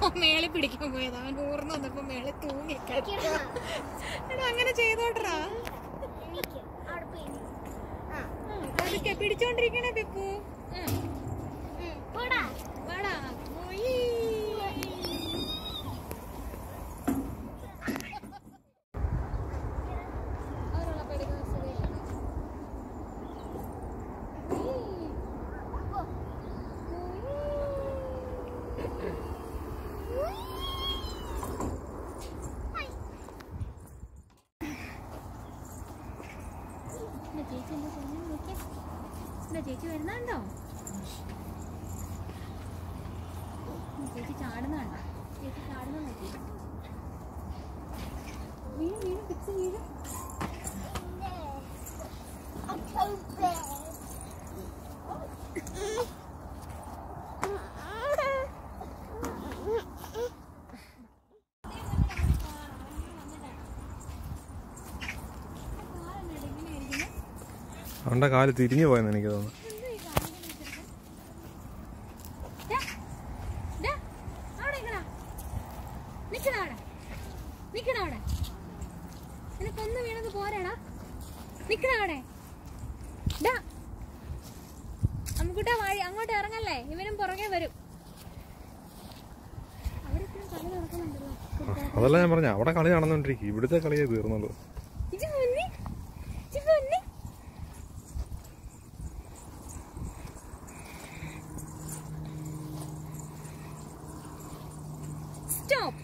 മേളിൽ പിടിക്കാൻ പോയത് അവൻ ഊർന്ന് വന്നപ്പോ മേളിൽ തൂങ്ങി കിടക്കുക. എടാ അങ്ങനെ ചെയ്തോട്ടറാ എനിക്ക് അവിടെ പോയി ആ പതുക്കെ പിടിച്ചോണ്ടിരിക്കണേ പിപ്പു ഉം. ഉം. പോടാ വാടാ പോയി അവരുള്ളപ്പോ എടുക്കുന്ന സ്ഥിതിയാണ്. ഉയ്. എന്താ ചേച്ചി എന്താ ചെയ്യുന്നത് നോക്കിയേ എന്താ ചേച്ചി വരുന്നുണ്ടോ ചേച്ചി ചാടുന്നുണ്ടോ ചേച്ചി ചാടുന്ന നോക്കി വീഴും വീഴും പിക്സ് വീഴും അവന്റെ കാല് തിരിഞ്ഞു പോയെന്ന് എനിക്ക് തോന്നുന്നു ദാ, ദാ, അവിടെ നിക്കടാ. നിക്കടാ അവിടെ. നിക്കടാ അവിടെ. നിനക്കൊന്ന് വീണത് പോരാടാ നിക്കടാ അവിടെ ദാ. അമ്മുക്കുട്ടാ വഴി അങ്ങോട്ട് ഇറങ്ങല്ലേ ഇവനും പുറകെ വരും അവിടെ ഇപ്പോഴും കളി നടക്കുന്നുണ്ടല്ലോ അതല്ല ഞാൻ പറഞ്ഞ അവിടെ കളി നടന്നോണ്ടിരിക്കും ഇവിടുത്തെ കളിയേ തീർന്നുള്ളൂ ഇത് പൊന്നി ഇത് പൊന്നി സ്റ്റോപ്പ്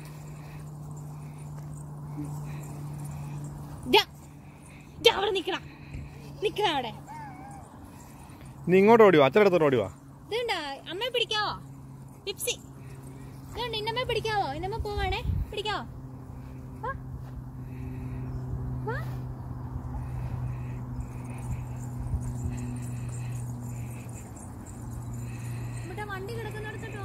അവിടെ നിക്കണം നിക്കണം അവിടെ നീ ഇങ്ങോട്ട് ഓടിവാ അച്ഛനടുത്തോട്ട് ഓടിവാ ഇതുണ്ട അമ്മയെ പിടിക്കാവോ ലിപ്സി ഇതുണ്ട് ഇന്നമ്മയെ പിടിക്കാവോ ഇന്നമ്മ പോവാണേ പിടിക്കാവോ വാ. വാ. ഇവിടെ വണ്ടി കിടക്കുന്നിടത്തോട്ട്